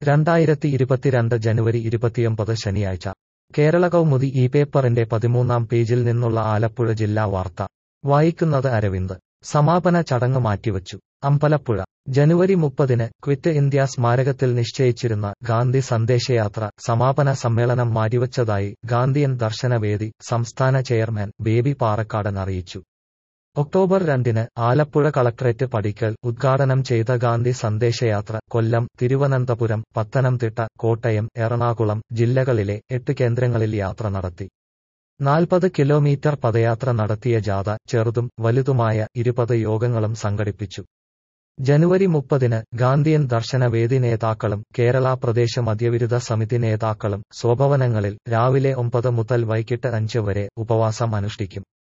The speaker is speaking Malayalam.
രണ്ടായിരത്തി ഇരുപത്തിരണ്ട് ജനുവരി ഇരുപത്തിയൊമ്പത് ശനിയാഴ്ച കേരള കൗമുദി ഈ പേപ്പറിന്റെ പതിമൂന്നാം പേജിൽ നിന്നുള്ള ആലപ്പുഴ ജില്ലാ വാർത്ത വായിക്കുന്നത് അരവിന്ദ് സമാപന ചടങ്ങ് മാറ്റിവച്ചു അമ്പലപ്പുഴ ജനുവരി മുപ്പതിന് ക്വിറ്റ് ഇന്ത്യ സ്മാരകത്തിൽ നിശ്ചയിച്ചിരുന്ന ഗാന്ധി സന്ദേശയാത്ര സമാപന സമ്മേളനം മാറ്റിവച്ചതായി ഗാന്ധിയൻ ദർശനവേദി സംസ്ഥാന ചെയർമാൻ ബേബി പാറക്കാടൻ അറിയിച്ചു ഒക്ടോബർ രണ്ടിന് ആലപ്പുഴ കളക്ടറേറ്റ് പടിക്കൽ ഉദ്ഘാടനം ചെയ്ത ഗാന്ധി സന്ദേശയാത്ര കൊല്ലം തിരുവനന്തപുരം പത്തനംതിട്ട കോട്ടയം എറണാകുളം ജില്ലകളിലെ എട്ട് കേന്ദ്രങ്ങളിൽ യാത്ര നടത്തി നാൽപ്പത് കിലോമീറ്റർ പദയാത്ര നടത്തിയ ജാഥ ചെറുതും വലുതുമായ ഇരുപത് യോഗങ്ങളും സംഘടിപ്പിച്ചു ജനുവരി മുപ്പതിന് ഗാന്ധിയൻ ദർശനവേദി നേതാക്കളും കേരള പ്രദേശ മദ്യവിരുദ്ധ സമിതി നേതാക്കളും സ്വഭവനങ്ങളിൽ രാവിലെ ഒമ്പത് മുതൽ വൈകിട്ട് അഞ്ച് വരെ ഉപവാസം അനുഷ്ഠിക്കും